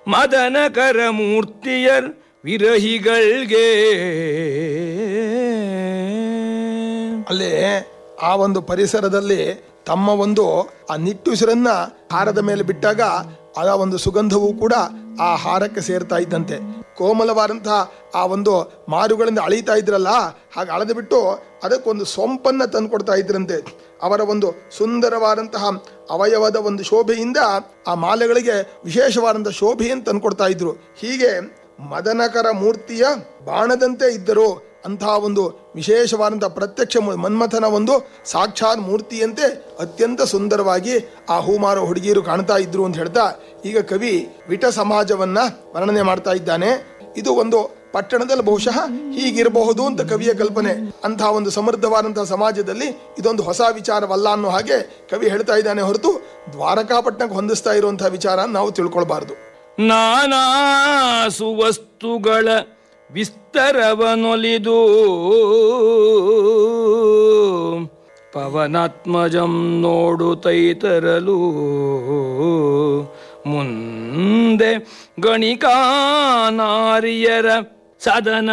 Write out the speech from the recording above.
ಮದನಕರ ಮೂರ್ತಿಯರ್ ವಿರಹಿಗಳ್ಗೆ ಅಲ್ಲಿ ಆ ಒಂದು ಪರಿಸರದಲ್ಲಿ ತಮ್ಮ ಒಂದು ಆ ನಿಟ್ಟುಸಿರನ್ನ ಹಾರದ ಮೇಲೆ ಬಿಟ್ಟಾಗ ಆ ಒಂದು ಸುಗಂಧವೂ ಕೂಡ ಆ ಹಾರಕ್ಕೆ ಸೇರ್ತಾ ಇದ್ದಂತೆ ಕೋಮಲವಾದಂತಹ ಆ ಒಂದು ಮಾರುಗಳಿಂದ ಅಳೀತಾ ಇದ್ರಲ್ಲ ಹಾಗೆ ಅಳೆದು ಬಿಟ್ಟು ಅದಕ್ಕೊಂದು ಸೊಂಪನ್ನ ತಂದುಕೊಡ್ತಾ ಇದ್ರಂತೆ ಅವರ ಒಂದು ಸುಂದರವಾದಂತಹ ಅವಯವದ ಒಂದು ಶೋಭೆಯಿಂದ ಆ ಮಾಲೆಗಳಿಗೆ ವಿಶೇಷವಾದಂತಹ ಶೋಭೆಯನ್ನು ತಂದುಕೊಡ್ತಾ ಇದ್ರು ಹೀಗೆ ಮದನಕರ ಮೂರ್ತಿಯ ಬಾಣದಂತೆ ಇದ್ದರು ಅಂತಹ ಒಂದು ವಿಶೇಷವಾದಂತಹ ಪ್ರತ್ಯಕ್ಷ ಮು- ಮನ್ಮಥನ ಒಂದು ಸಾಕ್ಷಾತ್ ಮೂರ್ತಿಯಂತೆ ಅತ್ಯಂತ ಸುಂದರವಾಗಿ ಆ ಹೂಮಾರೋ ಹುಡುಗಿಯರು ಕಾಣ್ತಾ ಇದ್ರು ಅಂತ ಹೇಳ್ತಾ ಈಗ ಕವಿ ವಿಟ ಸಮಾಜವನ್ನ ವರ್ಣನೆ ಮಾಡ್ತಾ ಇದ್ದಾನೆ ಇದು ಒಂದು ಪಟ್ಟಣದಲ್ಲಿ ಬಹುಶಃ ಹೀಗಿರಬಹುದು ಅಂತ ಕವಿಯ ಕಲ್ಪನೆ ಅಂತಹ ಒಂದು ಸಮೃದ್ಧವಾದಂತಹ ಸಮಾಜದಲ್ಲಿ ಇದೊಂದು ಹೊಸ ವಿಚಾರವಲ್ಲ ಅನ್ನೋ ಹಾಗೆ ಕವಿ ಹೇಳ್ತಾ ಇದ್ದಾನೆ ಹೊರತು ದ್ವಾರಕಾಪಟ್ಟಣಕ್ಕೆ ಹೊಂದಿಸ್ತಾ ಇರುವಂತಹ ವಿಚಾರ ನಾವು ತಿಳ್ಕೊಳ್ಬಾರ್ದು ನಾನಾ ಸುವಸ್ತುಗಳ ವಿಸ್ತರವನೊಲಿದು ಪವನಾತ್ಮಜಂ ನೋಡುತ್ತೈತರಲು ಮುಂದೆ ಗಣಿಕಾ ನಾರಿಯರ ಸದನ